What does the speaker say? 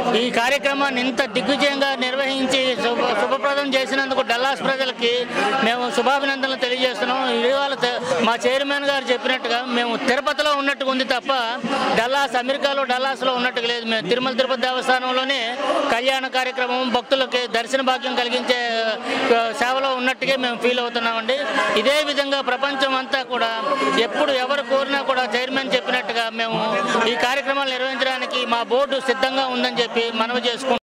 ఈ కార్యక్రమాన్ని ఇంత దిగ్విజయంగా నిర్వహించి శుభ శుభప్రదం చేసినందుకు డల్లాస్ ప్రజలకి మేము శుభాభినందనలు తెలియజేస్తున్నాం ఇవాళ తె- మా చైర్మన్ గారు చెప్పినట్టుగా మేము తిరుపతిలో ఉన్నట్టుగా ఉంది తప్ప డల్లాస్ అమెరికాలో డల్లాస్లో ఉన్నట్టుగా లేదు మేము తిరుమల తిరుపతి దేవస్థానంలోనే కళ్యాణ కార్యక్రమం భక్తులకి దర్శన భాగ్యం కలిగించే ఆ, సేవలో ఉన్నట్టుగా మేము ఫీల్ అవుతున్నామండి ఇదే విధంగా ప్రపంచం అంతా కూడా ఎప్పుడు ఎవరు కోరినా కూడా చైర్మన్ చెప్పినట్టుగా మేము ఈ కార్యక్రమాలు నిర్వహించడానికి మా బోర్డు సిద్ధంగా ఉందని చెప్పి మనవి చేసుకుంటున్నాం